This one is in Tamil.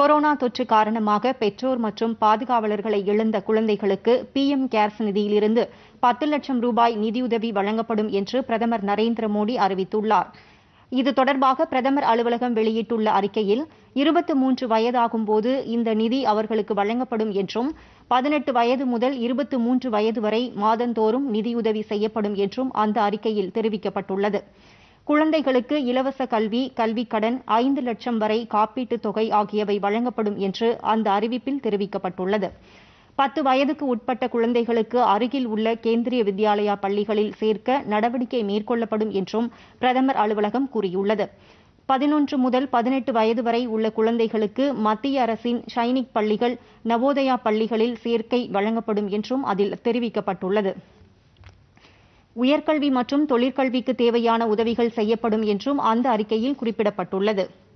கொரோனா தொற்று காரணமாக பெற்றோர் மற்றும் பாதுகாவலர்களை இழந்த குழந்தைகளுக்கு பிஎம் கேர்ஸ் நிதியிலிருந்து பத்து லட்சம் ரூபாய் நிதியுதவி வழங்கப்படும் என்று பிரதமர் நரேந்திர மோடி அறிவித்துள்ளார் இது தொடர்பாக பிரதமர் அலுவலகம் வெளியிட்டுள்ள அறிக்கையில் இருபத்து மூன்று வயதாகும்போது இந்த நிதி அவர்களுக்கு வழங்கப்படும் என்றும் பதினெட்டு வயது முதல் இருபத்து மூன்று வயது வரை மாதந்தோறும் நிதியுதவி செய்யப்படும் என்றும் அந்த அறிக்கையில் தெரிவிக்கப்பட்டுள்ளது குழந்தைகளுக்கு இலவச கல்வி கல்விக் கடன் ஐந்து லட்சம் வரை காப்பீட்டுத் தொகை ஆகியவை வழங்கப்படும் என்று அந்த அறிவிப்பில் தெரிவிக்கப்பட்டுள்ளது பத்து வயதுக்கு உட்பட்ட குழந்தைகளுக்கு அருகில் உள்ள கேந்திரிய வித்யாலயா பள்ளிகளில் சேர்க்க நடவடிக்கை மேற்கொள்ளப்படும் என்றும் பிரதமர் அலுவலகம் கூறியுள்ளது பதினொன்று முதல் பதினெட்டு வயது வரை உள்ள குழந்தைகளுக்கு மத்திய அரசின் சைனிக் பள்ளிகள் நவோதயா பள்ளிகளில் சேர்க்கை வழங்கப்படும் என்றும் அதில் தெரிவிக்கப்பட்டுள்ளது உயர்கல்வி மற்றும் தொழிற்கல்விக்கு தேவையான உதவிகள் செய்யப்படும் என்றும் அந்த அறிக்கையில் குறிப்பிடப்பட்டுள்ளது